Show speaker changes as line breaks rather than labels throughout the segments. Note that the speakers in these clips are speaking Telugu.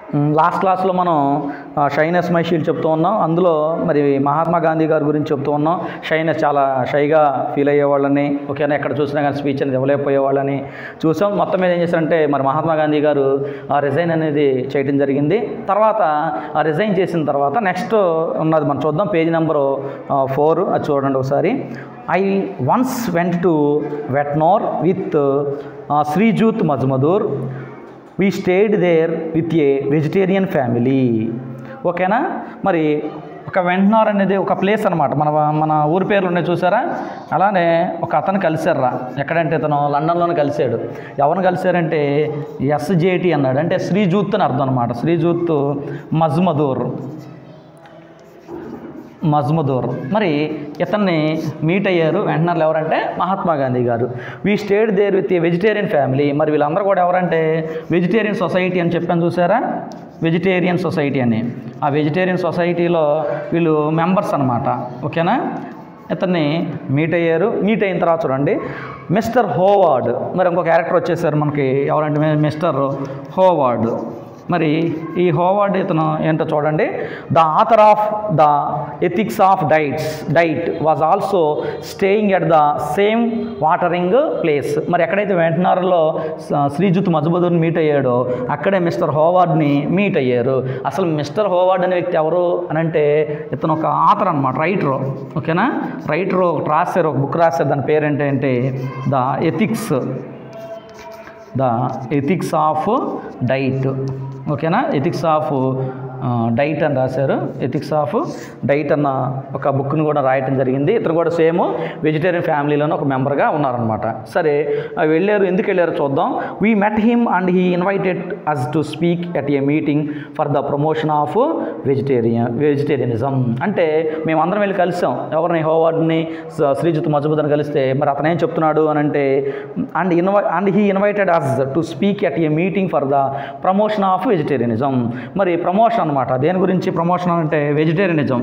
మ్, లాస్ట్ క్లాస్లో మనం ఆ, షైనెస్ మై షీల్డ్ చెప్తూ ఉన్నాం అందులో మరి మహాత్మా గాంధీ గారి గురించి చెప్తూ ఉన్నాం షైనెస్ చాలా షైగా ఫీల్ అయ్యేవాళ్ళని ఓకేనా ఎక్కడ చూసినా కానీ స్పీచ్ అనేది ఇవ్వలేకపోయేవాళ్ళని చూసాం మొత్తం మీద ఏం చేశారంటే మరి మహాత్మా గాంధీ గారు ఆ రిజైన్ అనేది చేయడం జరిగింది తర్వాత ఆ రిజైన్ చేసిన తర్వాత నెక్స్ట్ ఉన్నది మనం చూద్దాం పేజ్ నెంబరు ఫోర్ అది చూడండి ఒకసారి I once went to Ventnor with Shriyut Mazmudar we stayed there with a vegetarian family ఓకేనా మరి ఒక వెంటనార్ అనేది ఒక ప్లేస్ అనమాట మన మన ఊరి పేర్లు ఉన్నాయి చూసారా అలానే ఒక అతను కలిశారా ఎక్కడంటే ఇతను లండన్లోనే కలిశాడు ఎవరిని కలిశారంటే ఎస్జేటి అన్నాడు అంటే శ్రీజూత్ అని అర్థం అనమాట శ్రీజూత్ మజ్మదూర్ మజ్మదూర్ మరి ఇతన్ని మీట్ అయ్యారు వెంటనే ఎవరంటే Mahatma Gandhi garu we stayed there with a vegetarian family మరి వీళ్ళందరూ కూడా ఎవరంటే వెజిటేరియన్ సొసైటీ అని చెప్పాను చూసారా వెజిటేరియన్ సొసైటీ అని ఆ వెజిటేరియన్ సొసైటీలో వీళ్ళు మెంబర్స్ అనమాట ఓకేనా ఇతన్ని మీట్ అయ్యారు మీట్ అయిన తర్వాత చూడండి మిస్టర్ హోవార్డ్ మరి ఇంకో క్యారెక్టర్ వచ్చేసారు మనకి ఎవరంటే మి- మిస్టర్ హోవార్డ్ మరి ఈ హోవార్డ్ ఇతను ఏంటో చూడండి the author of the ethics of diets diet was also staying at the same watering place మరి ఎక్కడైతే వెంటనారులో శ్రీజుత్ మజబుదుని మీట్ అయ్యాడో అక్కడే మిస్టర్ హోవార్డ్ని మీట్ అయ్యారు అసలు మిస్టర్ హోవార్డ్ అనే వ్యక్తి ఎవరు అని అంటే ఇతను ఒక ఆథర్ అనమాట రైటర్ ఓకేనా రైటర్ ఒకటి రాశారు ఒక బుక్ రాశారు దాని పేరేంటంటే the ethics the ethics of diet ఓకేనా ఎథిక్స్ ఆఫ్ డైట్ అని రాశారు ఎథిక్స్ ఆఫ్ డైట్ అన్న ఒక బుక్ని కూడా రాయటం జరిగింది ఇతను కూడా సేమ్ వెజిటేరియన్ ఫ్యామిలీలోనే ఒక మెంబర్గా ఉన్నారనమాట సరే ఆ వెళ్ళారు ఎందుకు వెళ్ళారో చూద్దాం we met him and he invited us to speak at a meeting for the promotion of vegetarian vegetarianism అంటే మేమందరం వెళ్ళి కలిసాం ఎవరిని హోవార్డ్ని స- శ్రీజిత్ మజబుద్ని కలిస్తే మరి అతను ఏం చెప్తున్నాడు అని అంటే అండ్ ఇన్వై and he invited us to speak at a meeting for the promotion of vegetarianism మరి ప్రమోషన్ అనమాట దేని గురించి ప్రమోషన్ అంటే వెజిటేరియనిజం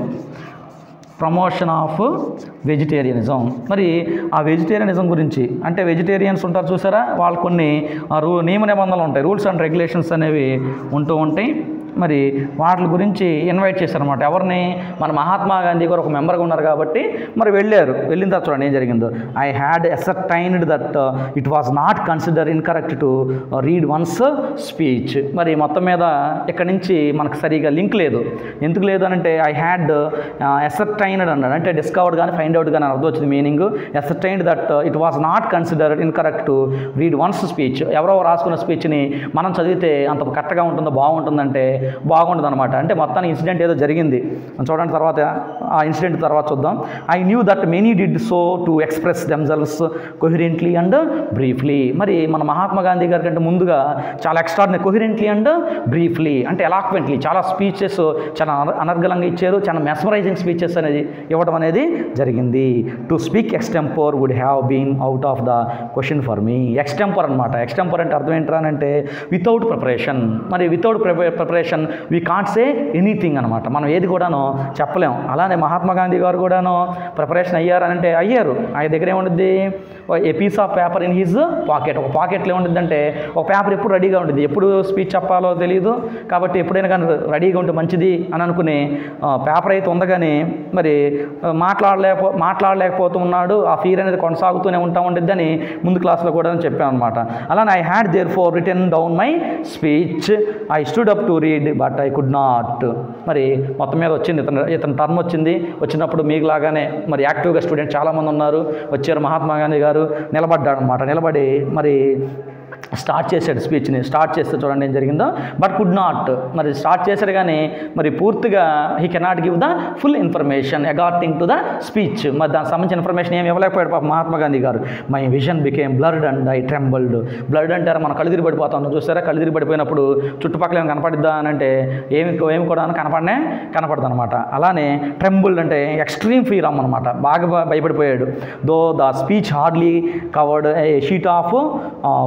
ప్రమోషన్ ఆఫ్ వెజిటేరియనిజం మరి ఆ వెజిటేరియనిజం గురించి అంటే వెజిటేరియన్స్ ఉంటారు చూసారా వాళ్ళు కొన్ని ఆ రూ నియమ నిబంధనలు ఉంటాయి రూల్స్ అండ్ రెగ్యులేషన్స్ అనేవి ఉంటూ ఉంటాయి మరి వాటి గురించి ఇన్వైట్ చేశారనమాట ఎవరిని మన మహాత్మా గాంధీ గారు ఒక మెంబర్గా ఉన్నారు కాబట్టి మరి వెళ్ళారు వెళ్ళిన తర్వాత చూడండి ఏం జరిగిందో I had ascertained that it was not consider incorrect to read one's speech మరి మొత్తం మీద ఇక్కడి నుంచి మనకు సరిగా లింక్ లేదు ఎందుకు లేదు అని అంటే ఐ హ్యాడ్ ఎసర్టైన్డ్ అన్నాడు అంటే డిస్కవర్డ్ కానీ ఫైండ్ అవుట్ కానీ అర్థం వచ్చింది meaning ascertained that it was not considered incorrect to read one's speech ఎవరో రాసుకున్న స్పీచ్ని మనం చదివితే అంత కరెక్ట్గా ఉంటుందో బాగుంటుందంటే బాగుంటుంది అనమాట అంటే మొత్తానికి ఇన్సిడెంట్ ఏదో జరిగింది చూడండి తర్వాత ఆ ఇన్సిడెంట్ తర్వాత చూద్దాం I knew that many did so to express themselves coherently and briefly మరి మన మహాత్మా గాంధీ గారి కంటే ముందుగా చాలా ఎక్స్ట్రాడినరీ కొహిరెంట్లీ అండ్ బ్రీఫ్లీ అంటే ఎలాక్వెంట్లీ చాలా స్పీచెస్ చాలా అన- అనర్గళంగా ఇచ్చారు చాలా మెస్మరైజింగ్ స్పీచెస్ అనేది ఇవ్వడం అనేది జరిగింది to speak extempore would have been out of the question for me extempore అనమాట ఎక్స్టెంపర్ అంటే అర్థం ఏంట్రా అని అంటే వితౌట్ ప్రిపరేషన్ మరి without preparation we can't say anything అనమాట మనం ఏది కూడాను చెప్పలేం అలానే మహాత్మా గాంధీ గారు కూడాను ప్రిపరేషన్ అయ్యారు అని అంటే అయ్యారు ఆయన దగ్గర ఏముంటుంది a piece of paper in his pocket ఒక పాకెట్లో ఏముంటుంది అంటే ఒక పేపర్ ఎప్పుడు రెడీగా ఉంటుంది ఎప్పుడు స్పీచ్ చెప్పాలో తెలియదు కాబట్టి ఎప్పుడైనా కానీ రెడీగా ఉంటే మంచిది అని అనుకుని పేపర్ అయితే ఉంది కానీ మరి ఆ, మాట్లాడలేకపో మాట్లాడలేకపోతున్నాడు ఆ ఫీర్ అనేది కొనసాగుతూనే ఉంటా ఉంటుంది అని ముందు క్లాస్లో కూడా చెప్పాను అనమాట అలానే I had therefore written down my speech I stood up to read but I could not మరి మొత్తం మీద వచ్చింది ఇతను ఇతని టర్మ్ వచ్చింది వచ్చినప్పుడు మీకు లాగానే మరి యాక్టివ్గా స్టూడెంట్ చాలామంది ఉన్నారు వచ్చారు మహాత్మా గాంధీ గారు నిలబడ్డాడు అనమాట నిలబడి మరి స్టార్ట్ చేశాడు స్పీచ్ని స్టార్ట్ చేస్తే చూడండి ఏం జరిగిందో బట్ కుడ్ నాట్ మరి స్టార్ట్ చేశాడు కానీ మరి పూర్తిగా he cannot give the full information according to the speech మరి దానికి సంబంధించిన ఇన్ఫర్మేషన్ ఏమి ఇవ్వలేకపోయాడు పాప మహాత్మా గాంధీ గారు my vision became blurred and I trembled blurred అంటారా మన కళ్ళు తిరిగి పడిపోతాం చూసారా కళ్ళు తిరిగి పడిపోయినప్పుడు చుట్టుపక్కల ఏమైనా కనపడిద్దా అని అంటే ఏమి ఏమి కూడా కనపడనే కనపడదు అనమాట అలానే ట్రెంబుల్డ్ అంటే ఎక్స్ట్రీమ్ ఫీర్ అమ్మనమాట బాగా భ- భయపడిపోయాడు though the speech hardly covered a sheet of full scale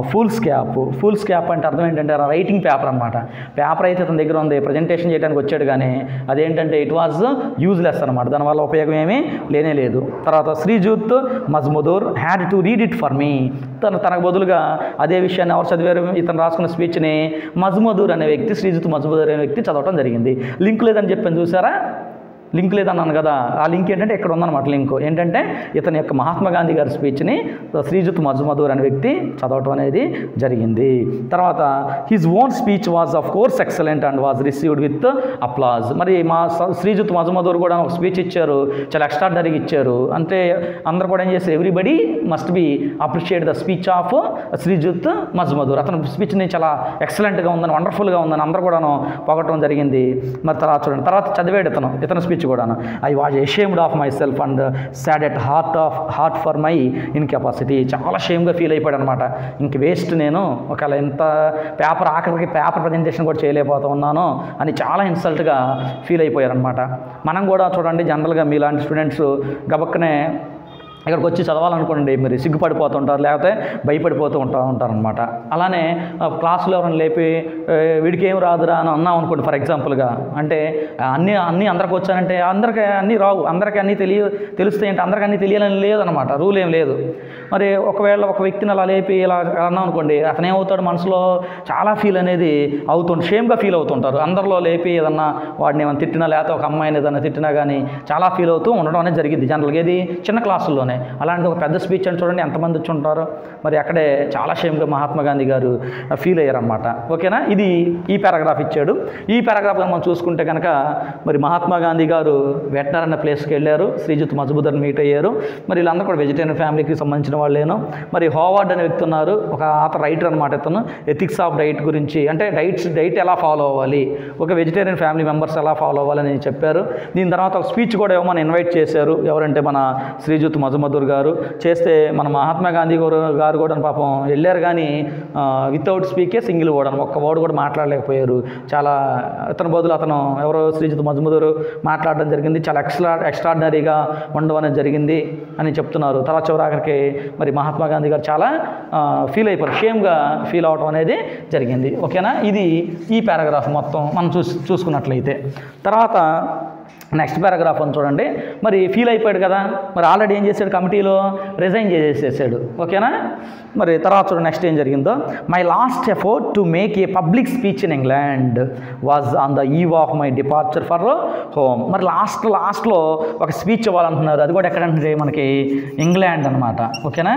cap foolscap అంటే అర్థం ఏంటంటే రైటింగ్ పేపర్ అనమాట పేపర్ అయితే అతని దగ్గర ఉంది ప్రజెంటేషన్ చేయడానికి వచ్చాడు కానీ అదేంటంటే ఇట్ వాజ్ యూజ్లెస్ అనమాట దానివల్ల ఉపయోగం ఏమీ లేనే లేదు తర్వాత Shrijut Mazmudar had to read it for me తను తనకు బదులుగా అదే విషయాన్ని ఎవరు చదివారు ఇతను రాసుకున్న స్పీచ్ని మజ్మధూర్ అనే వ్యక్తి శ్రీజుత్ మజ్మధూర్ అనే వ్యక్తి చదవటం జరిగింది లింక్ లేదని చెప్పాను చూసారా లింక్ లేదన్నాను కదా ఆ లింక్ ఏంటంటే ఇక్కడ ఉందన్నమాట లింక్ ఏంటంటే ఇతని యొక్క మహాత్మా గాంధీ గారి స్పీచ్ని శ్రీజుత్ మధుమధూర్ అనే వ్యక్తి చదవటం అనేది జరిగింది తర్వాత his own speech was of course excellent and was received with applause మరి మా స- శ్రీజుత్ మధుమధూర్ కూడా ఒక స్పీచ్ ఇచ్చారు చాలా ఎక్స్ట్రాడనరీగా ఇచ్చారు అంటే అందరు కూడా ఏం చేస్తారు everybody must be appreciate the speech of Shrijut Mazmudar అతని స్పీచ్ని చాలా ఎక్సలెంట్గా ఉందని వండర్ఫుల్గా ఉందని అందరూ కూడాను పొగటం జరిగింది మరి తర్వాత చూడండి తర్వాత చదివాడు ఇతను ఇతని స్పీచ్ కూడాను I was ashamed of myself and sad at heart of heart for my incapacity చాలా షేమ్గా ఫీల్ అయిపోయాడు అనమాట ఇంక వేస్ట్ నేను ఒకవేళ ఎంత పేపర్ ఆఖరికి పేపర్ ప్రజెంటేషన్ కూడా చేయలేకపోతా ఉన్నాను అని చాలా ఇన్సల్ట్గా ఫీల్ అయిపోయారనమాట మనం కూడా చూడండి జనరల్గా మీలాంటి స్టూడెంట్స్ గబక్కనే ఇక్కడికి వచ్చి చదవాలనుకోండి మరి సిగ్గుపడిపోతుంటారు లేకపోతే భయపడిపోతూ ఉంటా ఉంటారనమాట అలానే ఆ, క్లాసులో ఎవరైనా లేపి "ఏ, వీడికి ఏం రాదురా అని అన్నాం అనుకోండి ఫర్ ఎగ్జాంపుల్గా అంటే అన్నీ అన్నీ అందరికి వచ్చానంటే అందరికీ అన్నీ రావు అందరికీ అన్నీ తెలియ తెలుస్తాయి అంటే అందరికీ అన్నీ తెలియాలని లేదనమాట రూల్ ఏం లేదు మరి ఒకవేళ ఒక వ్యక్తిని అలా లేపి ఇలా అన్నాం అనుకోండి అతను ఏమవుతాడు మనసులో చాలా ఫీల్ అనేది అవుతుంది షేమ్గా ఫీల్ అవుతుంటారు అందరిలో లేపి ఏదన్నా వాడిని ఏమైనా తిట్టినా లేకపోతే ఒక అమ్మాయిని ఏదైనా తిట్టినా కానీ చాలా ఫీల్ అవుతూ ఉండడం అనేది జరిగింది జనరల్గా ఇది చిన్న క్లాసుల్లోనే అలాంటి ఒక పెద్ద స్పీచ్ అని చూడండి ఎంతమంది వచ్చి ఉంటారో మరి అక్కడే చాలా షేమ్గా మహాత్మా గాంధీ గారు ఫీల్ అయ్యారన్నమాట ఓకేనా ఇది ఈ పారాగ్రాఫ్ ఇచ్చాడు ఈ పారాగ్రాఫ్ మనం చూసుకుంటే కనుక మరి మహాత్మా గాంధీ గారు వెట్నర్ అన్న ప్లేస్కి వెళ్ళారు శ్రీజిత్ మజబుదర్ మీట్ అయ్యారు మరి వీళ్ళందరూ కూడా వెజిటేరియన్ ఫ్యామిలీకి సంబంధించిన వాళ్ళేను మరి హోవార్డ్ అనే వ్యక్తి ఉన్నారు ఒక ఆత రైటర్ అనమాట ఇతను ఎథిక్స్ ఆఫ్ డైట్ గురించి అంటే డైట్స్ డైట్ ఎలా ఫాలో అవ్వాలి ఒక వెజిటేరియన్ ఫ్యామిలీ మెంబర్స్ ఎలా ఫాలో అవ్వాలని చెప్పారు దీని తర్వాత ఒక స్పీచ్ కూడా ఏమో ఇన్వైట్ చేశారు ఎవరంటే మన శ్రీజుత్ మధుమధుర్ గారు చేస్తే మన మహాత్మా గాంధీ గారు గారు కూడా పాపం వెళ్ళారు కానీ వితౌట్ స్పీకే సింగిల్ వర్డ్ అని ఒక్క వర్డ్ కూడా మాట్లాడలేకపోయారు చాలా అతని బదులు అతను ఎవరో శ్రీజిత్ మధుమధురు మాట్లాడడం జరిగింది చాలా ఎక్స్ట్రా ఎక్స్ట్రాడినరీగా ఉండడం అనేది జరిగింది అని చెప్తున్నారు తర్వాత చివరాఖరికి మరి మహాత్మా గాంధీ గారు చాలా ఫీల్ అయిపోయారు షేమ్గా ఫీల్ అవడం అనేది జరిగింది ఓకేనా ఇది ఈ పారాగ్రాఫ్ మొత్తం మనం చూసి చూసుకున్నట్లయితే తర్వాత నెక్స్ట్ పారాగ్రాఫ్ అని చూడండి మరి ఫీల్ అయిపోయాడు కదా మరి ఆల్రెడీ ఏం చేశాడు కమిటీలో రిజైన్ చేసేసాడు ఓకేనా మరి తర్వాత చూడండి నెక్స్ట్ ఏం జరిగిందో my last effort to make a public speech in England was on the eve of my departure for home మరి లాస్ట్ లాస్ట్లో ఒక స్పీచ్ ఇవ్వాలంటున్నారు అది కూడా ఎక్కడంటే మనకి ఇంగ్లాండ్ అనమాట ఓకేనా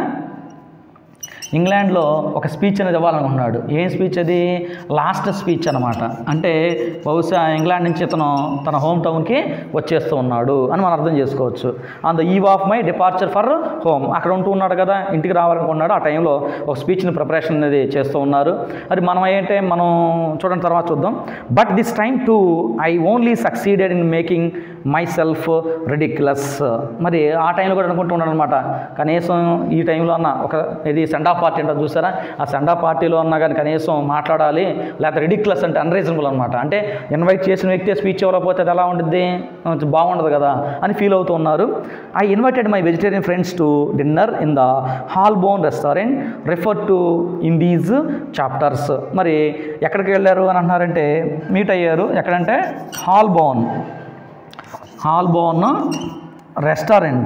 ఇంగ్లాండ్లో ఒక స్పీచ్ అనేది ఇవ్వాలనుకున్నాడు ఏం స్పీచ్ అది లాస్ట్ స్పీచ్ అనమాట అంటే బహుశా ఇంగ్లాండ్ నుంచి ఇతను తన హోమ్ టౌన్కి వచ్చేస్తూ ఉన్నాడు అని మనం అర్థం చేసుకోవచ్చు on the eve of my departure for home అక్కడ ఉంటూ ఉన్నాడు కదా ఇంటికి రావాలనుకున్నాడు ఆ టైంలో ఒక స్పీచ్ని ప్రిపరేషన్ అనేది చేస్తూ ఉన్నారు అది మనం ఏంటంటే మనం చూడండి తర్వాత చూద్దాం but this time to I only succeeded in making myself ridiculous మరి ఆ టైంలో కూడా అనుకుంటున్నాడు అనమాట కనీసం ఈ టైంలో అన్న ఒక ఇది సెండా పార్టీ అంటే చూసారా ఆ సెండా పార్టీలో అన్నా కానీ కనీసం మాట్లాడాలి లేకపోతే రెడిక్యులస్ అంటే అన్రీజనబుల్ అనమాట అంటే ఇన్వైట్ చేసిన వ్యక్తి స్పీచ్ ఇవ్వకపోతే అది ఎలా ఉంటుంది కొంచెం బాగుండదు కదా అని ఫీల్ అవుతూ ఉన్నారు I invited my vegetarian friends to dinner in the Holborn restaurant refer to in these chapters మరి ఎక్కడికి వెళ్ళారు అని అంటున్నారంటే మీట్ అయ్యారు ఎక్కడంటే Holborn Holborn restaurant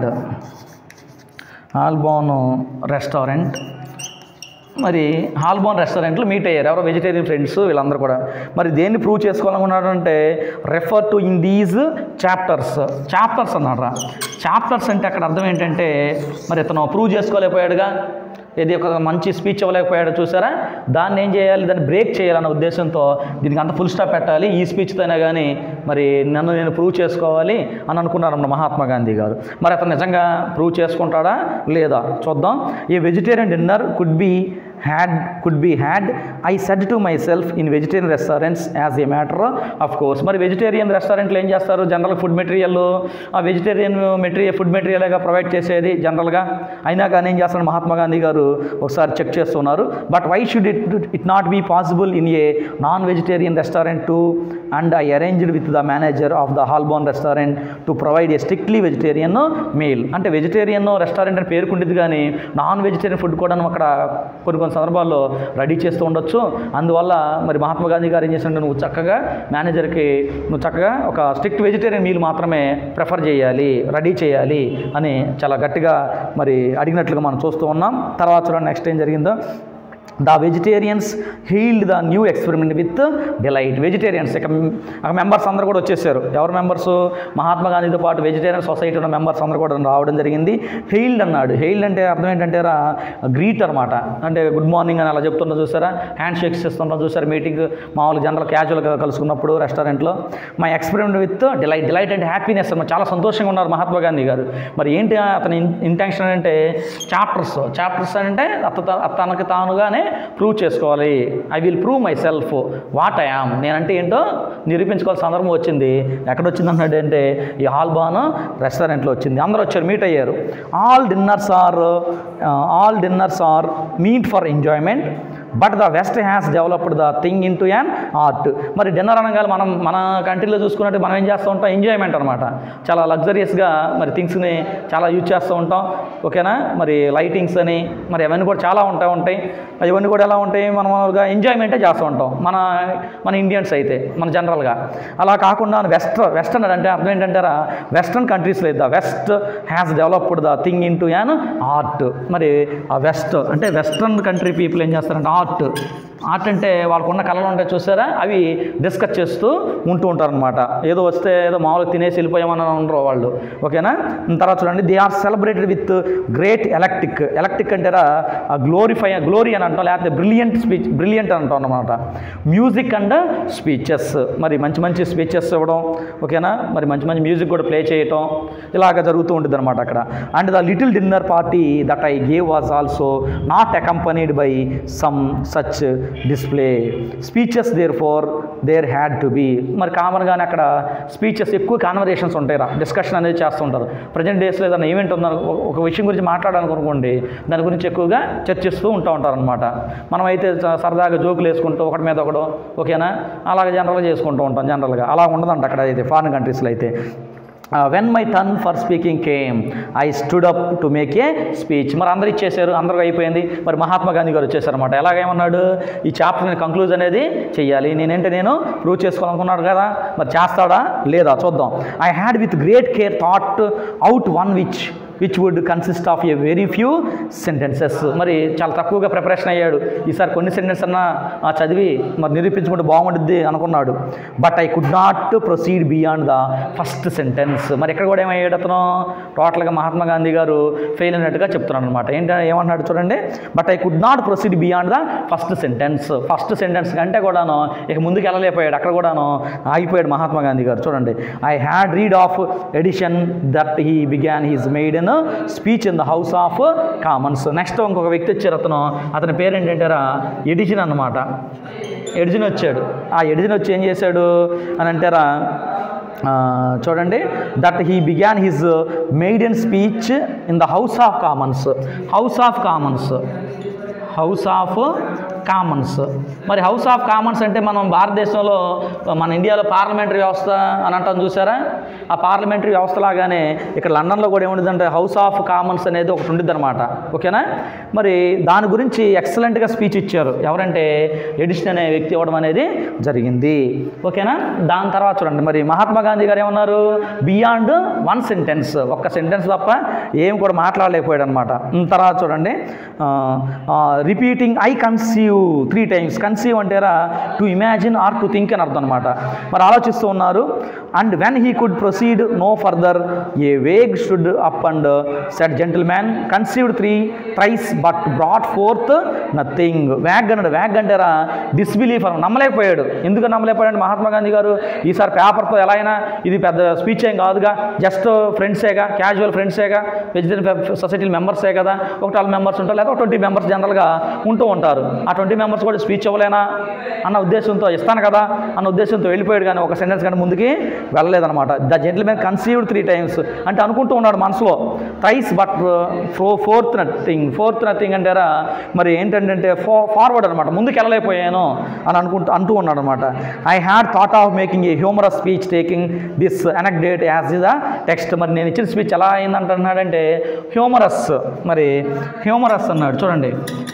Holborn restaurant మరి హాల్బోన్ రెస్టారెంట్లో మీట్ అయ్యారు ఎవరో వెజిటేరియన్ ఫ్రెండ్స్ వీళ్ళందరూ కూడా మరి దేన్ని ప్రూవ్ చేసుకోవాలనుకున్నాడంటే refer to in these chapters chapters అన్నారా చాప్టర్స్ అంటే అక్కడ అర్థం ఏంటంటే మరి ఇతను ప్రూవ్ చేసుకోలేకపోయాడుగా ఇది ఒక మంచి స్పీచ్ ఇవ్వలేకపోయాడు చూసారా దాన్ని ఏం చేయాలి దాన్ని బ్రేక్ చేయాలన్న ఉద్దేశంతో దీనికి అంత ఫుల్ స్టాప్ పెట్టాలి ఈ స్పీచ్తో అయినా కానీ మరి నన్ను నేను ప్రూవ్ చేసుకోవాలి అని అనుకున్నారు మన మహాత్మా గాంధీ గారు మరి అతను నిజంగా ప్రూవ్ చేసుకుంటాడా లేదా చూద్దాం ఈ vegetarian dinner could be had could be had I said to myself in vegetarian restaurants as a matter of course మరి వెజిటేరియన్ రెస్టారెంట్లు ఏం చేస్తారు జనరల్ ఫుడ్ మెటీరియల్ ఆ వెజిటేరియన్ మెటీరియల్ ఫుడ్ మెటీరియల్గా ప్రొవైడ్ చేసేది జనరల్గా అయినా కానీ ఏం చేస్తారు మహాత్మా గాంధీ గారు ఒకసారి చెక్ చేస్తున్నారు but why should it it not be possible in a non vegetarian restaurant to and I arranged with the manager of the Holborn restaurant to provide a strictly vegetarian meal అంటే వెజిటేరియన్ రెస్టారెంట్ అని పేరుకుంటుంది కానీ నాన్ వెజిటేరియన్ ఫుడ్ కూడా అక్కడ కొన్ని కొన్ని సందర్భాల్లో రెడీ చేస్తూ ఉండొచ్చు అందువల్ల మరి మహాత్మా గాంధీ గారు ఏం చేశారంటే నువ్వు చక్కగా మేనేజర్కి నువ్వు చక్కగా ఒక స్ట్రిక్ట్ వెజిటేరియన్ మీల్ మాత్రమే ప్రిఫర్ చేయాలి రెడీ చేయాలి అని చాలా గట్టిగా మరి అడిగినట్లుగా మనం చూస్తూ ఉన్నాం తర్వాత చూడండి నెక్స్ట్ ఏం జరిగిందో the vegetarians hailed the new experiment with delight vegetarians ఇక ఆ మెంబర్స్ అందరూ కూడా వచ్చేసారు ఎవరు మెంబర్స్ మహాత్మా గాంధీతో పాటు వెజిటేరియన్ సొసైటీ ఉన్న మెంబర్స్ అందరూ కూడా రావడం జరిగింది హెయిల్డ్ అన్నాడు హెయిల్డ్ అంటే అర్థం ఏంటంటే రా గ్రీట్ అనమాట అంటే గుడ్ మార్నింగ్ అని అలా చెప్తున్నా చూసారా హ్యాండ్ షేక్స్ ఇస్తున్నా చూసారా మీటింగ్ మామూలు జనరల్ క్యాజువల్గా కలుసుకున్నప్పుడు రెస్టారెంట్లో my experiment with delight delight అంటే హ్యాపీనెస్ అన్నమాట చాలా సంతోషంగా ఉన్నారు మహాత్మా గాంధీ గారు మరి ఏంటి అతని ఇంటెన్షన్ అంటే చాప్టర్స్ చాప్టర్స్ అంటే అత తనకి తానుగానే ప్రూవ్ చేసుకోవాలి I will prove myself what I am నేనంటే ఏంటో నిరూపించుకోవాల్సిన సందర్భం వచ్చింది ఎక్కడ వచ్చింది అన్నాడు అంటే ఈ హాల్బాన్ రెస్టారెంట్లో వచ్చింది అందరూ వచ్చారు మీట్ అయ్యారు all dinners are all dinners are meet for enjoyment but the West has developed the thing into an art మరి డిన్నర్ అనగానే మనం మన కంట్రీలో చూసుకున్నట్టు మనం ఏం చేస్తూ ఉంటాం ఎంజాయ్మెంట్ అనమాట చాలా లగ్జరియస్గా మరి థింగ్స్ని చాలా యూజ్ చేస్తూ ఉంటాం ఓకేనా మరి లైటింగ్స్ అని మరి అవన్నీ కూడా చాలా ఉంటాయి ఉంటాయి ఇవన్నీ కూడా ఎలా ఉంటాయి మనం మామూలుగా ఎంజాయ్మెంటే చేస్తూ ఉంటాం మన మన ఇండియన్స్ అయితే మన జనరల్గా అలా కాకుండా వెస్ట్ వెస్టర్న్ అంటే అర్థం ఏంటంటారా వెస్ట్రన్ కంట్రీస్లో the West has developed the thing into an art మరి ఆ వెస్ట్ అంటే వెస్ట్రన్ కంట్రీ పీపుల్ ఏం చేస్తారంటే ఆర్ట్ ఆర్ట్ అంటే వాళ్ళకున్న కళలు ఉంటాయి చూసారా అవి డిస్కస్ చేస్తూ ఉంటూ ఉంటారనమాట ఏదో వస్తే ఏదో మామూలుగా తినేసి వెళ్ళిపోయామని ఉండరు వాళ్ళు ఓకేనా తర్వాత చూడండి they are celebrated with great electric electric అంటేరా గ్లోరిఫై గ్లోరీ అని అంటాం లేకపోతే బ్రిలియంట్ స్పీచ్ బ్రిలియంట్ అంటాం అనమాట మ్యూజిక్ అండ్ స్పీచెస్ మరి మంచి మంచి స్పీచెస్ ఇవ్వడం ఓకేనా మరి మంచి మంచి మ్యూజిక్ కూడా ప్లే చేయటం ఇలాగ జరుగుతూ ఉంటుంది అనమాట అక్కడ and the little dinner party that I gave was also not accompanied by some such display speeches therefore there had to be మరి కామన్గానే అక్కడ స్పీచెస్ ఎక్కువ కాన్వర్జేషన్స్ ఉంటాయి రా డిస్కషన్ అనేది చేస్తుంటారు ప్రజెంట్ డేస్లో ఏదైనా ఈవెంట్ ఉందని ఒక విషయం గురించి మాట్లాడాలనుకోండి దాని గురించి ఎక్కువగా చర్చిస్తూ ఉంటా ఉంటారు అనమాట మనమైతే చ- సరదాగా జోకులు వేసుకుంటూ ఒకటి మీద ఒకడు ఓకేనా అలాగే జనరల్గా చేసుకుంటూ ఉంటాం జనరల్గా అలా ఉండదంట అక్కడ అయితే ఫారిన్ కంట్రీస్లో అయితే when my turn for speaking came I stood up to make a speech మరి అందరు ఇచ్చేసారు అందరూ అయిపోయింది మరి మహాత్మా గాంధీ గారు వచ్చేసారన్నమాట ఎలాగేమన్నాడు ఈ చాప్టర్ నేను కంక్లూజ్ అనేది చెయ్యాలి నేనేంటే నేను ప్రూవ్ చేసుకోవాలనుకున్నాడు కదా మరి చేస్తాడా లేదా చూద్దాం I had with great care thought out one which which would consist of a very few sentences మరి చాలా తక్కువగా ప్రిపరేషన్ అయ్యాడు ఈసారి కొన్ని సెంటెన్స్ అన్నా ఆ, చదివి మరి నిరూపించుకుంటే బాగుంటుంది అనుకున్నాడు but I could not proceed beyond the first sentence మరి ఇక్కడ కూడా ఏమయ్యాడు అతను టోటల్గా మహాత్మా గాంధీ గారు ఫెయిల్ అయినట్టుగా చెప్తున్నాడు అనమాట ఏంటంటే ఏమన్నాడు చూడండి but I could not proceed beyond the first sentence first sentence కంటే కూడాను ఇక ముందుకు వెళ్ళలేకపోయాడు అక్కడ కూడాను ఆగిపోయాడు మహాత్మా గాంధీ గారు చూడండి I had read of Addison that he began his maiden speech in the House of Commons next ఇంకొక వ్యక్తి వచ్చారు అతను అతని పేరు ఏంటంటారా ఎడిషన్ అన్నమాట ఎడిజిన్ వచ్చాడు ఆ ఎడిజిన్ వచ్చి ఏం చేశాడు అని అంటారా ఆ, చూడండి that he began his maiden speech in the House of Commons House of Commons House of Commons మరి హౌస్ ఆఫ్ కామన్స్ అంటే మనం భారతదేశంలో మన ఇండియాలో పార్లమెంటరీ వ్యవస్థ అని అంటాం చూసారా ఆ పార్లమెంటరీ వ్యవస్థ లాగానే ఇక్కడ లండన్లో కూడా ఏముంటుందంటే హౌస్ ఆఫ్ కామన్స్ అనేది ఒకటి ఉండిద్ది అనమాట ఓకేనా మరి దాని గురించి ఎక్సలెంట్గా స్పీచ్ ఇచ్చారు ఎవరంటే ఎడిషన్ అనే వ్యక్తి ఇవ్వడం అనేది జరిగింది ఓకేనా దాని తర్వాత చూడండి మరి మహాత్మా గాంధీ గారు ఏమన్నారు బియాండ్ వన్ సెంటెన్స్ ఒక్క సెంటెన్స్ తప్ప ఏం కూడా మాట్లాడలేకపోయాడు అనమాట తర్వాత చూడండి repeating I conceive three times conceive అంటేరా to imagine are to think అని అర్థం అనమాట మరి ఆలోచిస్తూ ఉన్నారు and when he could proceed no further A vague should up and set gentle gentleman conceived three tries but brought fourth nothing wag అన్నాడు వ్యాగ్ అంటారా డిస్బిలీఫ్ అని నమ్మలేకపోయాడు ఎందుకు నమ్మలేకపోయాడు మహాత్మా గాంధీ గారు ఈసారి పేపర్తో ఎలా అయినా ఇది పెద్ద స్పీచ్ ఏం కాదుగా జస్ట్ ఫ్రెండ్సేగా క్యాజువల్ ఫ్రెండ్సేగా వెజిటేరియన్ సొసైటీ మెంబర్సే కదా ఒక ట్వెల్వ్ మెంబర్స్ ఉంటారు లేదా ఒక ట్వంటీ మెంబర్స్ జనరల్గా ఉంటూ ఉంటారు ఆ ట్వంటీ మెంబర్స్ కూడా స్పీచ్ ఇవ్వలేనా అన్న ఉద్దేశంతో ఇస్తాను కదా అన్న ఉద్దేశంతో వెళ్ళిపోయాడు కానీ ఒక సెంటెన్స్ కంటే ముందుకి వెళ్ళలేదన్నమాట the gentleman conceived three times అంటే అనుకుంటూ ఉన్నాడు మనసులో థైస్ బట్ ఫో ఫోర్త్ నథింగ్ ఫోర్త్ నథింగ్ అంటారా మరి ఏంటంటే ఫో ఫార్వర్డ్ అనమాట ముందుకు వెళ్ళలేకపోయాను అని అనుకుంటూ అంటూ ఉన్నాడు అనమాట I had thought of making a humorous speech taking this anecdote as is the text మరి నేను ఇచ్చిన స్పీచ్ ఎలా అయిందంటున్నాడంటే హ్యూమరస్ మరి హ్యూమరస్ అన్నాడు చూడండి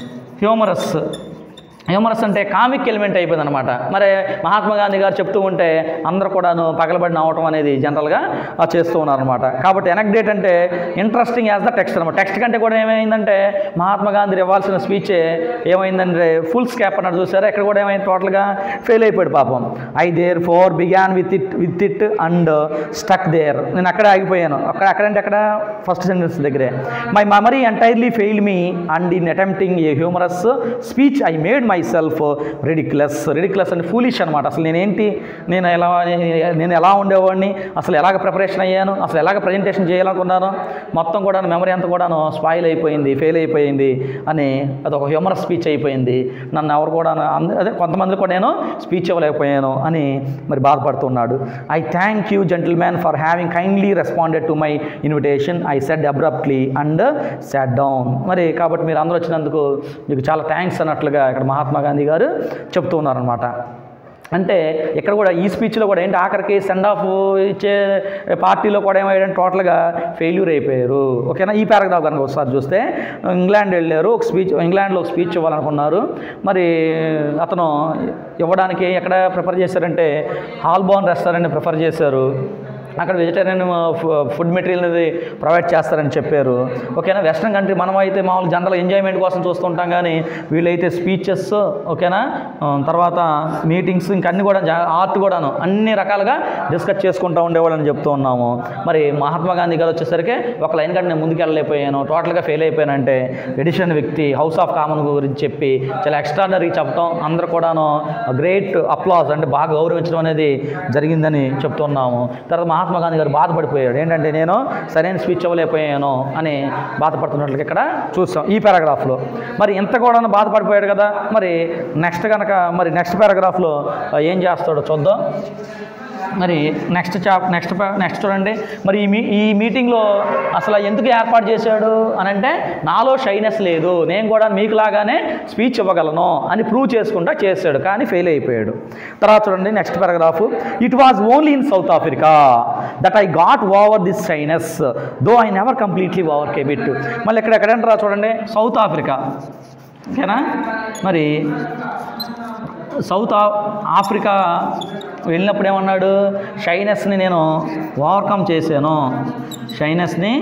హ్యూమరస్ హ్యూమరస్ అంటే కామిక్ ఎలిమెంట్ అయిపోయింది అనమాట మరి మహాత్మా గాంధీ గారు చెప్తూ ఉంటే అందరూ కూడాను పగలబడి నవ్వటం అనేది జనరల్గా ఆ, చేస్తూ ఉన్నారనమాట కాబట్టి ఎనక్డేట్ అంటే ఇంట్రెస్టింగ్ యాజ్ ద టెక్స్ట్ అనమాట టెక్స్ట్ కంటే కూడా ఏమైందంటే మహాత్మా గాంధీ ఇవ్వాల్సిన స్పీచ్ ఏమైందంటే ఫుల్ స్కాప్ అన్నట్టు చూసారా ఇక్కడ కూడా ఏమైంది టోటల్గా ఫెయిల్ అయిపోయాడు పాపం I therefore began with it with it and stuck there నేను అక్కడే ఆగిపోయాను అక్కడ అక్కడంటే అక్కడ ఫస్ట్ సెంటెన్స్ దగ్గరే my memory entirely fail me and in attempting a humorous speech I made myself ridiculous ridiculous అంటే ఫూలిష్ అనమాట అసలు నేనేంటి నేను ఎలా నేను ఎలా ఉండేవాడిని అసలు ఎలాగ ప్రిపరేషన్ అయ్యాను అసలు ఎలాగ ప్రజెంటేషన్ చేయాలనుకున్నాను మొత్తం కూడా మెమరీ అంతా కూడాను స్పాయిల్ అయిపోయింది ఫెయిల్ అయిపోయింది అని అది ఒక హ్యూమరస్ స్పీచ్ అయిపోయింది నన్ను ఎవరు కూడా అంద- అదే కొంతమంది కూడా నేను స్పీచ్ ఇవ్వలేకపోయాను అని మరి బాధపడుతున్నాడు I thank you gentlemen for having kindly responded to my invitation I said abruptly and sat down మరి కాబట్టి మీరు అందరూ వచ్చినందుకు మీకు చాలా థ్యాంక్స్ అన్నట్లుగా ఇక్కడ మహాత్మా గాంధీ గారు చెప్తూ ఉన్నారనమాట అంటే ఇక్కడ కూడా ఈ స్పీచ్లో కూడా ఏంటి ఆఖరికి సెండ్ ఆఫ్ ఇచ్చే పార్టీలో కూడా ఏమయ్యాడంటే టోటల్గా ఫెయిల్యూర్ అయిపోయారు ఓకేనా ఈ పారాగ్రాఫ్ కనుక ఒకసారి చూస్తే ఇంగ్లాండ్ వెళ్ళారు ఒక స్పీచ్ ఇంగ్లాండ్లో ఒక స్పీచ్ ఇవ్వాలనుకున్నారు మరి అతను ఇవ్వడానికి ఎక్కడ ప్రిఫర్ చేశారంటే హాల్బోన్ రెస్టారెంట్ని ప్రిఫర్ చేశారు అక్కడ వెజిటేరియన్ ఫుడ్ మెటీరియల్ అనేది ప్రొవైడ్ చేస్తారని చెప్పారు ఓకేనా వెస్ట్రన్ కంట్రీ మనం అయితే మామూలు జనరల్ ఎంజాయ్మెంట్ కోసం చూస్తుంటాం కానీ వీళ్ళైతే స్పీచెస్ ఓకేనా ఆ, తర్వాత మీటింగ్స్ ఇంకా అన్ని కూడా ఆర్ట్ కూడాను అన్ని రకాలుగా డిస్కస్ చేసుకుంటూ ఉండేవాళ్ళని చెప్తూ ఉన్నాము మరి మహాత్మా గాంధీ గారు వచ్చేసరికి ఒక లైన్ కంటే నేను ముందుకు వెళ్ళలేకపోయాను టోటల్గా ఫెయిల్ అయిపోయానంటే ఎడిషన్ వ్యక్తి హౌస్ ఆఫ్ కామన్ గురించి చెప్పి చాలా ఎక్స్ట్రాడనరీ చెప్పడం అందరూ కూడాను గ్రేట్ అప్లాజ్ అంటే బాగా గౌరవించడం అనేది జరిగిందని చెప్తున్నాము తర్వాత మహాత్మా గాంధీ గారు బాధపడిపోయాడు ఏంటంటే నేను సరైన స్పీచ్ ఇవ్వలేకపోయాను అని బాధపడుతున్నట్లుగా ఇక్కడ చూస్తాం ఈ పారాగ్రాఫ్లో మరి ఇంత కూడా బాధపడిపోయాడు కదా మరి నెక్స్ట్ కనుక మరి నెక్స్ట్ పారాగ్రాఫ్లో ఏం చేస్తాడో చూద్దాం మరి నెక్స్ట్ చాప్ నెక్స్ట్ పా- నెక్స్ట్ చూడండి మరి ఈ మీ ఈ మీటింగ్లో అసలు ఎందుకు ఏర్పాటు చేశాడు అని అంటే నాలో షైనెస్ లేదు నేను కూడా మీకులాగానే స్పీచ్ ఇవ్వగలను అని ప్రూవ్ చేసుకుంటా చేశాడు కానీ ఫెయిల్ అయిపోయాడు తర్వాత చూడండి next paragraph it was only in South Africa that I got over this shyness though I never completely over came it మళ్ళీ ఇక్కడ ఎక్కడంటారా చూడండి సౌత్ ఆఫ్రికా ఓకేనా మరి సౌత్ ఆ- ఆఫ్రికా వెళ్ళినప్పుడు ఏమన్నాడు షైనెస్ని నేను ఓవర్కమ్ చేశాను షైనెస్ని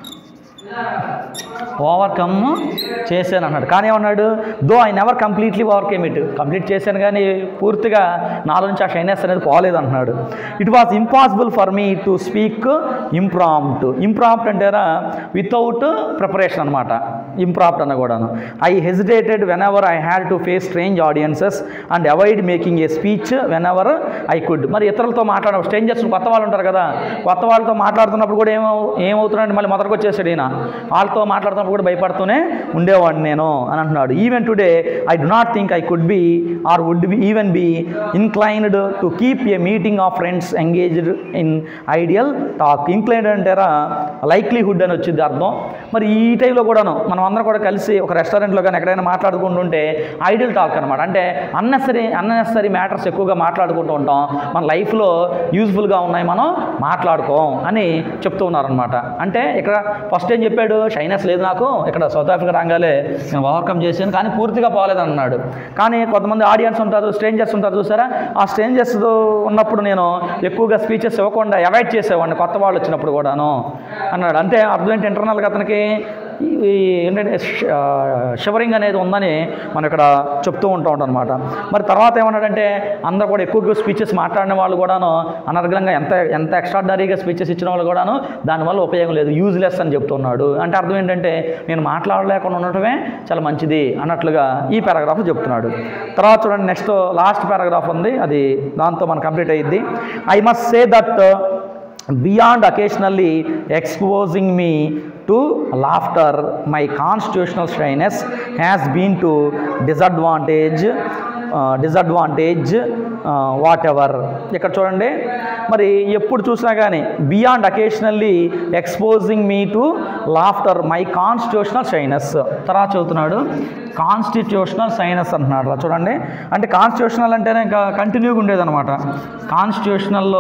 ఓవర్కమ్ చేశాను అన్నాడు కానీ ఏమన్నాడు though I never completely overcame it complete చేశాను కానీ పూర్తిగా నాలో నుంచి ఆ షైనెస్ అనేది పోలేదు అంటున్నాడు it was impossible for me to speak impromptu impromptu అంటేరా వితౌట్ ప్రిపరేషన్ అనమాట ఇంప్రాంప్ట్ అన్న కూడాను I hesitated whenever I had to face strange audiences and avoid making a speech whenever I could మరి ఇతరులతో మాట్లాడ స్ట్రేంజర్స్ కొత్త వాళ్ళు ఉంటారు కదా కొత్త వాళ్ళతో మాట్లాడుతున్నప్పుడు కూడా ఏమవు ఏమవుతున్నాడు మళ్ళీ మొదటికి వచ్చేసాడు ఈయన వాళ్ళతో మాట్లాడుతున్నప్పుడు కూడా భయపడుతూనే ఉండేవాడిని నేను అని అంటున్నాడు even today I do not think I could be or would be even be inclined to keep a meeting of friends engaged in ideal talk inclined అంటారా లైక్లీహుడ్ అని వచ్చింది అర్థం మరి ఈ టైంలో కూడాను మనం అందరం కూడా కలిసి ఒక రెస్టారెంట్లో కానీ ఎక్కడైనా మాట్లాడుకుంటుంటే ఐడియల్ టాక్ అనమాట అంటే అన్నెసరీ అన్నెసరీ మ్యాటర్స్ ఎక్కువగా మాట్లాడుకుంటూ ఉంటాం మన లైఫ్లో యూజ్ఫుల్గా ఉన్నాయి మనం మాట్లాడుకోం అని చెప్తూ ఉన్నారనమాట అంటే ఇక్కడ ఫస్ట్ ఏం చెప్పాడు షైనెస్ లేదు నాకు ఇక్కడ సౌత్ ఆఫ్రికా రాగాలే నేను ఓవర్కమ్ చేశాను కానీ పూర్తిగా పోలేదు అన్నాడు కానీ కొంతమంది ఆడియన్స్ ఉంటారు స్ట్రేంజర్స్ ఉంటారు చూసారా ఆ స్ట్రేంజర్స్ ఉన్నప్పుడు నేను ఎక్కువగా స్పీచెస్ ఇవ్వకుండా అవాయిడ్ చేసేవాడిని కొత్త వాళ్ళు వచ్చినప్పుడు కూడాను అన్నాడు అంటే అర్థం ఏంటి ఇంటర్నల్గా అతనికి ఈ- ఈ ఏంటంటే షవరింగ్ అనేది ఉందని మనం ఇక్కడ చెప్తూ ఉంటాం అనమాట మరి తర్వాత ఏమన్నాడంటే అందరూ కూడా ఎక్కువగా స్పీచెస్ మాట్లాడిన వాళ్ళు కూడాను అనర్గళంగా ఎంత ఎంత ఎక్స్ట్రాడనరీగా స్పీచెస్ ఇచ్చిన వాళ్ళు కూడాను దానివల్ల ఉపయోగం లేదు యూజ్లెస్ అని చెప్తున్నాడు అంటే అర్థం ఏంటంటే నేను మాట్లాడలేకుండా ఉండటమే చాలా మంచిది అన్నట్లుగా ఈ పారాగ్రాఫ్ చెప్తున్నాడు తర్వాత చూడండి నెక్స్ట్ లాస్ట్ పారాగ్రాఫ్ ఉంది అది దాంతో మనం కంప్లీట్ అయ్యిద్ది I must say that beyond occasionally exposing me to laughter my constitutional shyness has been to disadvantage disadvantage whatever ఇక్కడ చూడండి మరి ఎప్పుడు చూసినా కానీ beyond occasionally exposing me to laughter my constitutional shyness తర్వాత చదువుతున్నాడు కాన్స్టిట్యూషనల్ సైనస్ అంటున్నాడు రా చూడండి అంటే కాన్స్టిట్యూషనల్ అంటేనే ఇంకా కంటిన్యూగా ఉండేదన్నమాట కాన్స్టిట్యూషనల్లో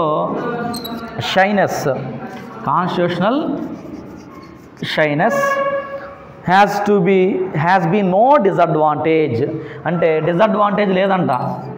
shyness constitutional shyness has to be has be no disadvantage అంటే డిసడ్వాంటేజ్ లేదంట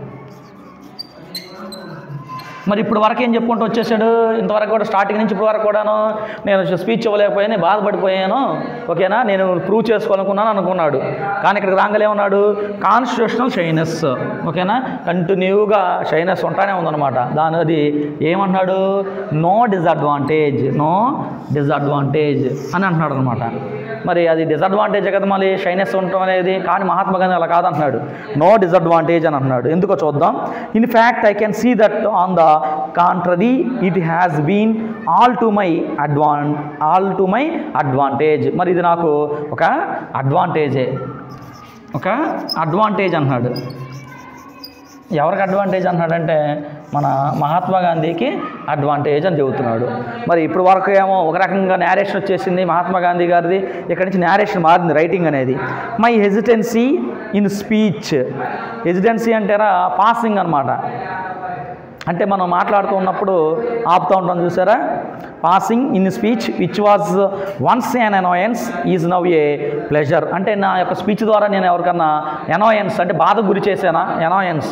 మరి ఇప్పుడు వరకు ఏం చెప్పుకుంటూ వచ్చేసాడు ఇంతవరకు కూడా స్టార్టింగ్ నుంచి ఇప్పుడు వరకు కూడాను నేను స్పీచ్ ఇవ్వలేకపోయాను బాధపడిపోయాను ఓకేనా నేను ప్రూవ్ చేసుకోవాలనుకున్నాను అనుకున్నాడు కానీ ఇక్కడికి రాగానే ఉన్నాడు కాన్స్టిట్యూషనల్ షైనెస్ ఓకేనా కంటిన్యూగా షైనెస్ ఉంటానే ఉందన్నమాట దాని అది ఏమంటున్నాడు నో డిసడ్వాంటేజ్ నో డిసడ్వాంటేజ్ అని అంటున్నాడు అనమాట మరి అది డిసడ్వాంటేజ్ కదా మళ్ళీ షైనెస్ ఉండటం అనేది కానీ మహాత్మా గాంధీ అలా కాదంటున్నాడు నో డిసడ్వాంటేజ్ అని అంటున్నాడు ఎందుకో చూద్దాం in fact I can see that on the contrary it has been all to my అడ్వాన్ ఆల్ టు మై అడ్వాంటేజ్ మరి ఇది నాకు ఒక అడ్వాంటేజే ఒక అడ్వాంటేజ్ అంటున్నాడు ఎవరికి అడ్వాంటేజ్ అంటున్నాడంటే మన మహాత్మా గాంధీకి అడ్వాంటేజ్ అని చెబుతున్నాడు మరి ఇప్పుడు వరకు ఏమో ఒక రకంగా నేరేషన్ వచ్చేసింది మహాత్మా గాంధీ గారిది ఇక్కడ నుంచి నేరేషన్ మారింది రైటింగ్ అనేది my hesitancy in speech hesitancy అంటేరా పాసింగ్ అనమాట అంటే మనం మాట్లాడుతూ ఉన్నప్పుడు ఆపుతూ ఉంటాం చూసారా pausing in speech which was once an annoyance is now a pleasure అంటే నా యొక్క స్పీచ్ ద్వారా నేను ఎవరికన్నా ఎనోయన్స్ అంటే బాధకు గురి చేశానా ఎనోయన్స్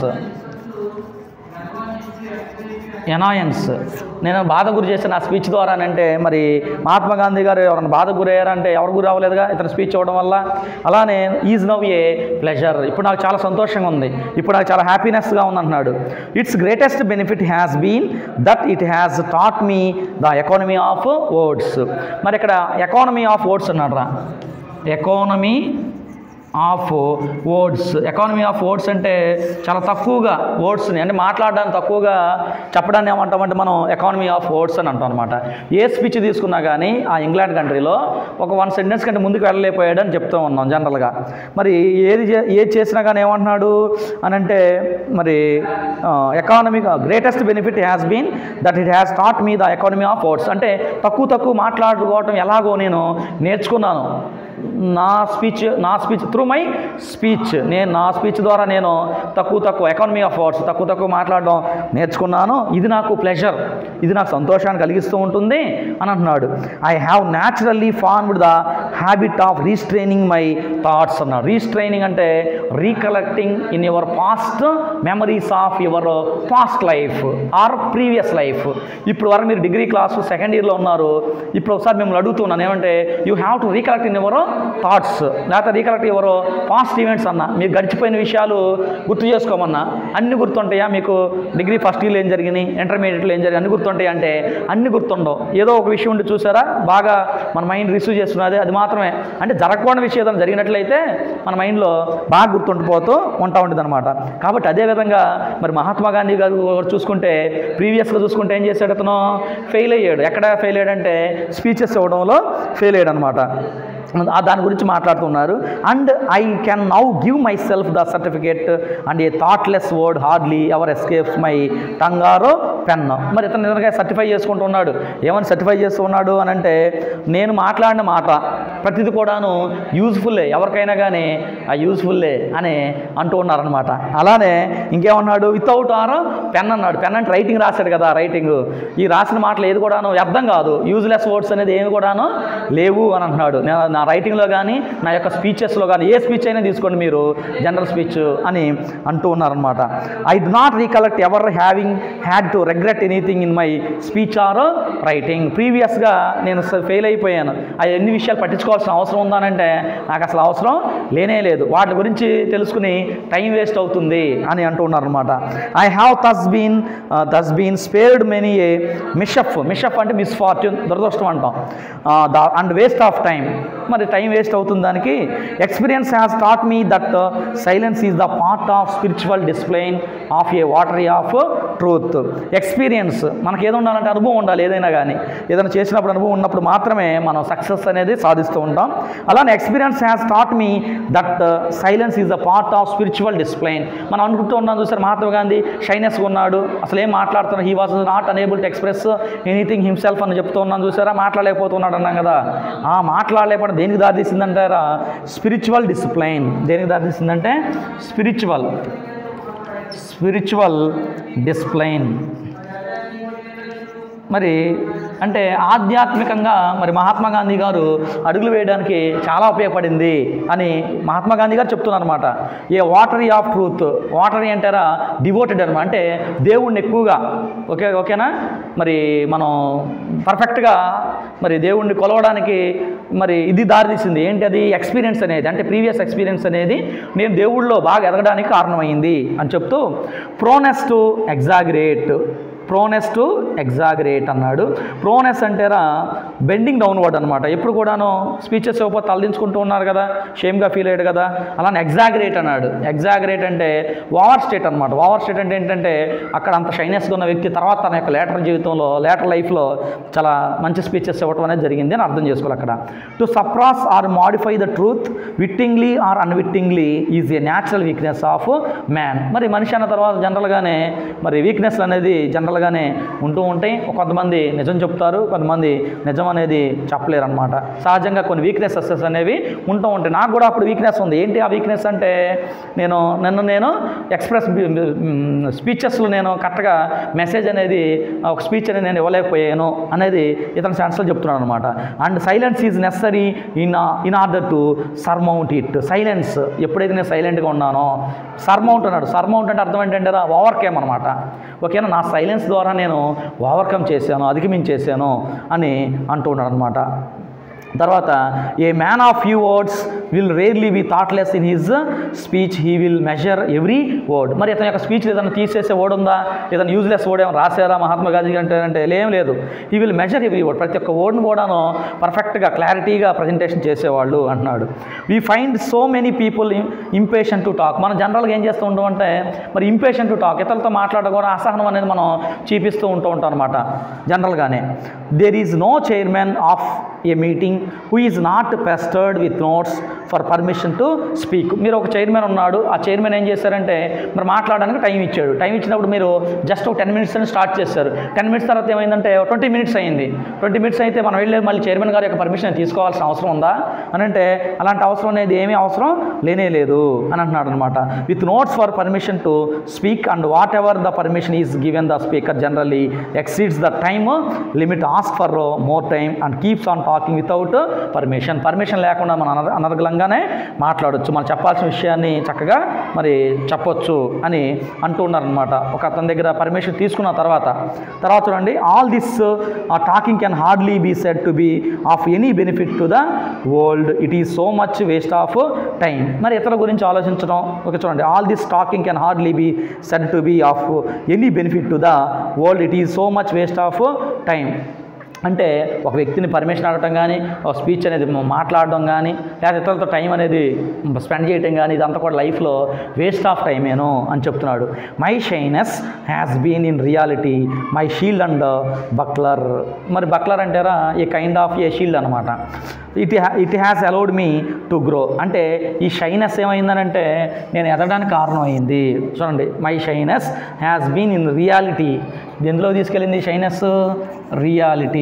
ఎనాయన్స్ నేను బాధ గురి చేసిన నా స్పీచ్ ద్వారా అంటే మరి మహాత్మా గాంధీ గారు ఎవరైనా బాధ గురయ్యారంటే ఎవరు గురి అవ్వలేదుగా ఇతను స్పీచ్ ఇవ్వడం వల్ల అలానే ఈజ్ నవ్ ఏ ప్లెజర్ ఇప్పుడు నాకు చాలా సంతోషంగా ఉంది ఇప్పుడు నాకు చాలా హ్యాపీనెస్గా ఉంది అంటున్నాడు it's greatest benefit has been that it has taught me the economy of words మరి ఇక్కడ ఎకానమీ ఆఫ్ వర్డ్స్ అన్నాడు రా economy of words economy of words అంటే చాలా తక్కువగా వర్డ్స్ని అంటే మాట్లాడడానికి తక్కువగా చెప్పడాన్ని ఏమంటామంటే మనం ఎకానమీ ఆఫ్ వర్డ్స్ అని అంటాం అనమాట ఏ స్పీచ్ తీసుకున్నా కానీ ఆ ఇంగ్లాండ్ కంట్రీలో ఒక వన్ సెంటెన్స్ కంటే ముందుకు వెళ్ళలేకపోయాడు అని చెప్తూ ఉన్నాం జనరల్గా మరి ఏది చే- ఏది చేసినా కానీ ఏమంటున్నాడు అని అంటే మరి economy greatest benefit has been that it has taught me the economy of words అంటే తక్కువ తక్కువ మాట్లాడుకోవటం ఎలాగో నేను నేర్చుకున్నాను నా స్పీచ్ నా స్పీచ్ త్రూ మై స్పీచ్ నేను నా స్పీచ్ ద్వారా నేను తక్కువ తక్కువ ఎకానమీ ఆఫ్ వర్డ్స్ తక్కువ తక్కువ మాట్లాడడం నేర్చుకున్నాను ఇది నాకు ప్లెజర్ ఇది నాకు సంతోషాన్ని కలిగిస్తూ ఉంటుంది అని అంటున్నాడు I have naturally formed the habit of restraining my thoughts అన్నాడు రీస్ట్రైనింగ్ అంటే recollecting in your past memories of your past life or previous life ఇప్పుడు వరకు మీరు డిగ్రీ క్లాస్ సెకండ్ ఇయర్లో ఉన్నారు ఇప్పుడు ఒకసారి మిమ్మల్ని అడుగుతున్నాను ఏమంటే you have to recollect in your thoughts లేకపోతే రీకలెక్ట్ యువర్ పాస్ట్ ఈవెంట్స్ అన్న మీరు గడిచిపోయిన విషయాలు గుర్తు చేసుకోమన్నా అన్ని గుర్తుంటాయా మీకు డిగ్రీ ఫస్ట్ ఇయర్లో ఏం జరిగినాయి ఇంటర్మీడియట్లో ఏం జరిగింది అన్ని గుర్తుంటాయి అంటే అన్ని గుర్తుండవు ఏదో ఒక విషయం ఉండి చూసారా బాగా మన మైండ్ రిసీవ్ చేస్తున్నది అది మాత్రమే అంటే జరగకూడని విషయం ఏదైనా జరిగినట్లయితే మన మైండ్లో బాగా గుర్తుండిపోతూ ఉంటా ఉంటుంది అనమాట కాబట్టి అదేవిధంగా మరి మహాత్మా గాంధీ గారు చూసుకుంటే ప్రీవియస్గా చూసుకుంటే ఏం చేశాడు అతను ఫెయిల్ అయ్యాడు ఎక్కడ ఫెయిల్ అయ్యాడంటే స్పీచెస్ ఇవ్వడంలో ఫెయిల్ అయ్యాడు అనమాట ఆ దాని గురించి మాట్లాడుతున్నారు and I can now give myself the certificate and a thoughtless word hardly ever escapes my tongue or pen మరి ఇతను నిజంగా సర్టిఫై చేసుకుంటున్నాడు ఏమని సర్టిఫై చేస్తూ ఉన్నాడు అని అంటే నేను మాట్లాడిన మాట ప్రతిది కూడాను యూజ్ఫుల్లే ఎవరికైనా కానీ ఆ యూజ్ఫుల్లే అని అంటూ ఉన్నారనమాట అలానే ఇంకేమన్నాడు వితౌట్ ఆర్ పెన్ అన్నాడు పెన్ అంటే రైటింగ్ రాశాడు కదా రైటింగ్ ఈ రాసిన మాటలు ఏది కూడాను వ్యర్థం కాదు యూజ్లెస్ వర్డ్స్ అనేది ఏమి కూడాను లేవు అని అంటున్నాడు నేను నా రైటింగ్లో కానీ నా యొక్క స్పీచెస్లో కానీ ఏ స్పీచ్ అయినా తీసుకోండి మీరు జనరల్ స్పీచ్ అని అంటూ ఉన్నారనమాట I do not recollect ever having had to regret anything in my speech or writing ప్రీవియస్గా నేను ఫెయిల్ అయిపోయాను అవి ఎన్ని విషయాలు పట్టించుకోవాల్సిన అవసరం ఉందానంటే నాకు అసలు అవసరం లేనే లేదు వాటి గురించి తెలుసుకుని టైం వేస్ట్ అవుతుంది అని అంటూ ఉన్నారనమాట I have thus been thus been spared many a mishap mishap అంటే మిస్ఫార్చ్యూన్ దురదృష్టం అంటాం అండ్ వేస్ట్ ఆఫ్ టైం మరి టైం వేస్ట్ అవుతుంది దానికి experience has taught me that silence is the part of spiritual discipline of a votary of truth experience మనకి ఏదో ఉండాలంటే అనుభవం ఉండాలి ఏదైనా కానీ ఏదైనా చేసినప్పుడు అనుభవం ఉన్నప్పుడు మాత్రమే మనం సక్సెస్ అనేది సాధిస్తూ ఉంటాం అలానే experience has taught me that silence is the part of spiritual discipline మనం అనుకుంటూ ఉన్నాం చూసారు మహాత్మా గాంధీ షైనెస్గా ఉన్నాడు అసలు ఏం మాట్లాడుతున్నాడు he was not unable to express anything himself అని చెప్తూ ఉన్నాం చూసారా మాట్లాడలేకపోతున్నాడు అన్నాం కదా ఆ మాట్లాడలేకపోవడం దేనికి దారితీసిందంటారా స్పిరిచువల్ డిసిప్లైన్ దేనికి దారితీసిందంటే స్పిరిచువల్ స్పిరిచువల్ డిస్ప్లైన్ మరి అంటే ఆధ్యాత్మికంగా మరి మహాత్మా గాంధీ గారు అడుగులు వేయడానికి చాలా ఉపయోగపడింది అని మహాత్మా గాంధీ గారు చెప్తున్నారు అనమాట a votary of truth votary అంటారా డివోటెడ్ అనమాట అంటే దేవుణ్ణి ఎక్కువగా ఓకే ఓకేనా మరి మనం పర్ఫెక్ట్గా మరి దేవుణ్ణి కొలవడానికి మరి ఇది దారితీసింది ఏంటి అది ఎక్స్పీరియన్స్ అనేది అంటే ప్రీవియస్ ఎక్స్పీరియన్స్ అనేది నేను దేవుళ్ళలో బాగా ఎదగడానికి కారణమైంది అని చెప్తూ proneness to exaggerate proneness to exaggerate అన్నాడు ప్రోనెస్ అంటేరా బెండింగ్ డౌన్వర్డ్ అనమాట ఎప్పుడు కూడాను స్పీచెస్ ఇవ్వకపోతే తలదించుకుంటూ ఉన్నారు కదా షేమ్గా ఫీల్ అయ్యాడు కదా అలానే ఎగ్జాగరేట్ అన్నాడు ఎగ్జాగరేట్ అంటే ఓవర్ స్టేట్ అనమాట ఓవర్ స్టేట్ అంటే ఏంటంటే అక్కడ అంత షైనెస్గా ఉన్న వ్యక్తి తర్వాత తన యొక్క లేటర్ జీవితంలో లేటర్ లైఫ్లో చాలా మంచి స్పీచెస్ ఇవ్వటం అనేది జరిగింది అని అర్థం చేసుకోవాలి అక్కడ to suppress or modify the truth wittingly or unwittingly is a natural weakness of man మరి మనిషి అన్న తర్వాత జనరల్గానే మరి వీక్నెస్ అనేది జనరల్గానే ఉంటూ ఉంటాయి కొంతమంది నిజం చెప్తారు కొంతమంది నిజం అనేది చెప్పలేరు అనమాట సహజంగా కొన్ని వీక్నెసెస్ అనేవి ఉంటూ ఉంటాయి నాకు కూడా అప్పుడు వీక్నెస్ ఉంది ఏంటి ఆ వీక్నెస్ అంటే నేను నన్ను నేను ఎక్స్ప్రెస్ స్పీచెస్లో నేను కరెక్ట్గా మెసేజ్ అనేది ఒక స్పీచ్ అనేది నేను ఇవ్వలేకపోయాను అనేది ఇతని సెన్స్లో చెప్తున్నాను అనమాట and silence is necessary in in order to surmount it silence ఎప్పుడైతే నేను సైలెంట్గా ఉన్నానో సర్మౌంట్ అన్నాడు సర్మౌంట్ అంటే అర్థం ఏంటంటే ఓవర్కేమ్ అనమాట ఓకేనా నా సైలెన్స్ ద్వారా నేను ఓవర్కమ్ చేశాను అధిగమించేశాను అని అంటూ ఉన్నాడు అనమాట తర్వాత a man of few words will rarely be thoughtless in his speech he will measure every word మరి ఇతని యొక్క స్పీచ్ ఏదైనా తీసేసే వర్డ్ ఉందా ఏదైనా యూజ్లెస్ వర్డ్ ఏమైనా రాశారా మహాత్మా గాంధీ అంటే అంటే ఏం లేదు he will measure every word ప్రతి ఒక్క వర్డ్ని కూడాను పర్ఫెక్ట్గా క్లారిటీగా ప్రజెంటేషన్ చేసేవాళ్ళు అంటున్నాడు we find so many people impatient to talk మనం జనరల్గా ఏం చేస్తూ ఉంటాం అంటే మరి ఇంపేషెంట్ టు టాక్ ఇతరులతో మాట్లాడడం కూడా అసహనం అనేది మనం చూపిస్తూ ఉంటూ ఉంటాం అనమాట జనరల్గానే there is no chairman of a meeting who is not pestered with notes for permission to speak మీరు ఒక చైర్మన్ ఉన్నాడు ఆ చైర్మన్ ఏం చేశారంటే మరి మాట్లాడడానికి టైం ఇచ్చాడు టైం ఇచ్చినప్పుడు మీరు జస్ట్ ఒక టెన్ మినిట్స్ అని స్టార్ట్ చేశారు టెన్ మినిట్స్ తర్వాత ఏమైందంటే ట్వంటీ మినిట్స్ అయింది ట్వంటీ మినిట్స్ అయితే మనం వెళ్ళి మళ్ళీ చైర్మన్ గారి యొక్క పర్మిషన్ తీసుకోవాల్సిన అవసరం ఉందా అని అంటే అలాంటి అవసరం అనేది ఏమీ అవసరం లేనే లేదు అని అంటున్నాడు అనమాట with notes for permission to speak and whatever the permission is given the speaker generally exceeds the time limit ask for more time and keeps on talking without permission permission లేకుండా మనం అనర్ అనర్గలంగానే మాట్లాడొచ్చు మనం చెప్పాల్సిన విషయాన్ని చక్కగా మరి చెప్పొచ్చు అని అంటూ ఉన్నారనమాట ఒక అతని దగ్గర పర్మిషన్ తీసుకున్న తర్వాత తర్వాత చూడండి all this ah talking can hardly be said to be of any benefit to the world it is so much waste of time మరి ఇతరుల గురించి ఆలోచించడం ఓకే చూడండి all this talking can hardly be said to be of any benefit to the world it is so much waste of time అంటే ఒక వ్యక్తిని పర్మిషన్ అడగటం కానీ ఒక స్పీచ్ అనేది మాట్లాడడం కానీ లేదా ఇతరులతో టైం అనేది స్పెండ్ చేయటం కానీ ఇదంతా కూడా లైఫ్లో వేస్ట్ ఆఫ్ టైమేనో అని చెప్తున్నాడు my shyness has been in reality my shield and buckler మరి బక్లర్ అంటారా a kind of a shield అనమాట it it has allowed me to grow అంటే ఈ షైనెస్ ఏమైందనంటే నేను ఎదగడానికి కారణం అయింది చూడండి my shyness has been in reality ఎందులో తీసుకెళ్ళింది షైనెస్ రియాలిటీ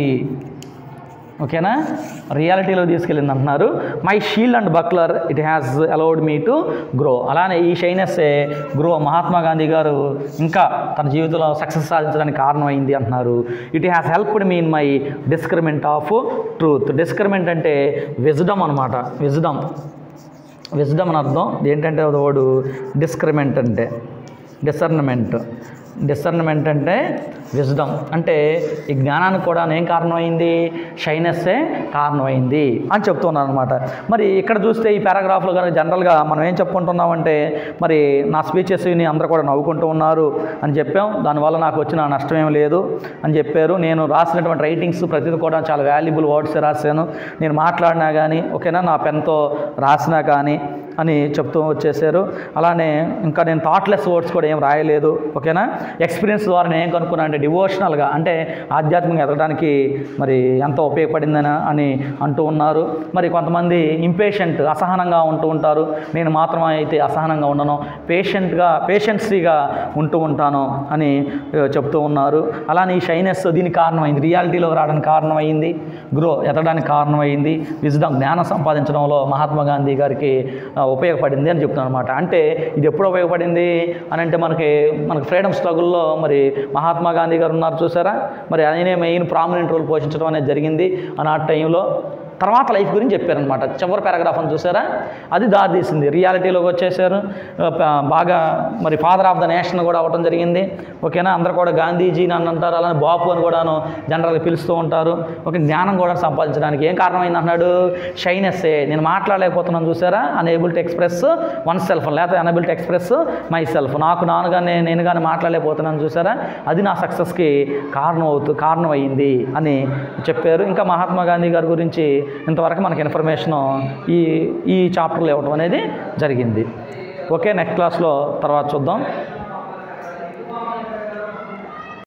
ఓకేనా రియాలిటీలో తీసుకెళ్ళింది అంటున్నారు my shield and buckler it has allowed me to grow అలానే ఈ షైనెస్సే గ్రో మహాత్మా గాంధీ గారు ఇంకా తన జీవితంలో సక్సెస్ సాధించడానికి కారణమైంది అంటున్నారు it has helped me in my discernment of truth discernment అంటే విజ్డమ్ అనమాట విజ్డమ్ విజ్డమ్ అని అర్థం ఏంటంటే వాడు డిస్క్రిమెంట్ అంటే డిసర్నమెంట్ డిసర్నమెంట్ అంటే విజ్డమ్ అంటే ఈ జ్ఞానానికి కూడా ఏం కారణమైంది షైనెస్సే కారణమైంది అని చెప్తున్నాను అనమాట మరి ఇక్కడ చూస్తే ఈ పారాగ్రాఫ్లో కానీ జనరల్గా మనం ఏం చెప్పుకుంటున్నామంటే మరి నా స్పీచెస్ విని అందరూ కూడా నవ్వుకుంటూ ఉన్నారు అని చెప్పాం దానివల్ల నాకు వచ్చిన నష్టం ఏం లేదు అని చెప్పారు నేను రాసినటువంటి రైటింగ్స్ ప్రతిదీ కూడా చాలా వాల్యుబుల్ వర్డ్స్ రాశాను నేను మాట్లాడినా కానీ ఓకేనా నా పెన్తో రాసినా కానీ అని చెప్తూ వచ్చేసారు అలానే ఇంకా నేను థాట్లెస్ వర్డ్స్ కూడా ఏం రాయలేదు ఓకేనా ఎక్స్పీరియన్స్ ద్వారా నేను ఏం కనుక్కున్నా అంటే డివోషనల్గా అంటే ఆధ్యాత్మికంగా ఎదగడానికి మరి ఎంతో ఉపయోగపడిందని అని అంటూ ఉన్నారు మరి కొంతమంది ఇంపేషెంట్ అసహనంగా ఉంటూ ఉంటారు నేను మాత్రం అయితే అసహనంగా ఉండను పేషెంట్గా పేషెన్సీగా ఉంటూ ఉంటాను అని ఆ, చెప్తూ ఉన్నారు అలానే ఈ షైనెస్ దీనికి కారణమైంది రియాలిటీలోకి రావడానికి కారణమైంది గ్రో ఎదగడానికి కారణమైంది విజ్డమ్ జ్ఞానం సంపాదించడంలో మహాత్మా గాంధీ గారికి ఆ, ఉపయోగపడింది అని చెప్తున్నాను అనమాట అంటే ఇది ఎప్పుడు ఉపయోగపడింది అని అంటే మనకి మనకి ఫ్రీడమ్ స్ట్రగుల్లో మరి మహాత్మా గాంధీ గారు ఉన్నారు చూసారా మరి ఆయనే మెయిన్ ప్రామినెంట్ రోల్ పోషించడం అనేది జరిగింది అనాటి టైంలో తర్వాత లైఫ్ గురించి చెప్పారనమాట చివరి పారాగ్రాఫ్ అని చూసారా అది దారితీసింది రియాలిటీలోకి వచ్చేసారు ఆ, ప- బాగా మరి ఫాదర్ ఆఫ్ ద నేషన్ కూడా అవ్వడం జరిగింది ఓకేనా అందరు కూడా గాంధీజీ అని అంటారు అలానే బాపు అని కూడాను జనరల్గా పిలుస్తూ ఉంటారు ఒక జ్ఞానం కూడా సంపాదించడానికి ఏం కారణమైంది అన్నాడు షైనెస్ నేను మాట్లాడలేకపోతున్నాను చూసారా unable to express oneself లేకపోతే unable to express myself నాకు నానుగానే నేను కానీ మాట్లాడలేకపోతున్నాను చూసారా అది నా సక్సెస్కి కారణం అవుతూ కారణం అయ్యింది అని చెప్పారు ఇంకా మహాత్మా గాంధీ గారి గురించి ఇంతవరకు మనకి ఇన్ఫర్మేషన్ ఈ ఈ చాప్టర్లో ఇవ్వడం అనేది జరిగింది ఓకే నెక్స్ట్ క్లాస్లో తర్వాత చూద్దాం